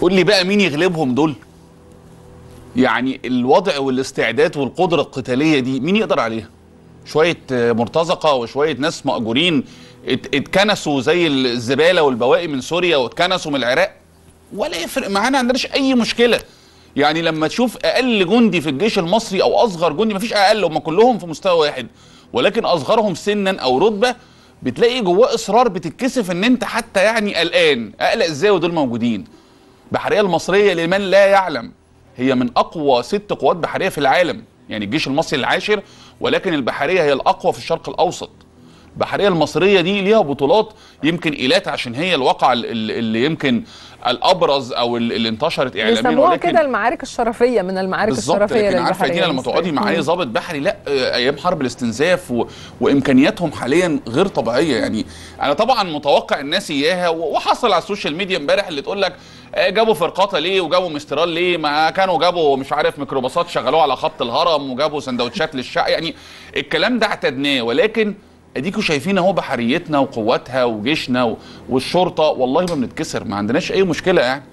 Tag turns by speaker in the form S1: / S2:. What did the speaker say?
S1: قول لي بقى مين يغلبهم دول يعني الوضع والاستعداد والقدره القتاليه دي مين يقدر عليها شويه آه، مرتزقه وشويه ناس مأجورين ات- اتكنسوا زي الزباله والبواقي من سوريا واتكنسوا من العراق ولا يفرق معانا ما عندناش اي مشكله يعني لما تشوف اقل جندي في الجيش المصري او اصغر جندي مفيش اقل هم كلهم في مستوى واحد ولكن اصغرهم سنا او رتبه بتلاقي جواه اصرار بتتكسف ان انت حتى يعني قلقان اقلق ازاي ودول موجودين البحريه المصريه لمن لا يعلم هي من اقوى ست قوات بحريه في العالم يعني الجيش المصري العاشر ولكن البحريه هي الاقوى في الشرق الاوسط البحريه المصريه دي ليها بطولات يمكن ايلات عشان هي الواقعه ال- ال- اللي يمكن الابرز او ال- اللي انتشرت اعلاميا
S2: بيسموها
S1: ولكن
S2: كده المعارك الشرفيه من المعارك
S1: بالظبط
S2: الشرفيه
S1: لكن عارفه
S2: للبحريه
S1: دينا لما تقعدي
S2: المصرية.
S1: مع اي
S2: مم.
S1: ضابط بحري لا آه، ايام حرب الاستنزاف و... وامكانياتهم حاليا غير طبيعيه يعني انا طبعا متوقع الناس اياها و- وحصل على السوشيال ميديا امبارح اللي تقول لك آه، جابوا فرقاطه ليه وجابوا مسترال ليه ما كانوا جابوا مش عارف ميكروباصات شغلوها على خط الهرم وجابوا سندوتشات للشقه يعني الكلام ده اعتدناه ولكن اديكوا شايفين اهو بحريتنا وقواتها وجيشنا و- والشرطه والله ما بنتكسر ما عندناش اي مشكله يعني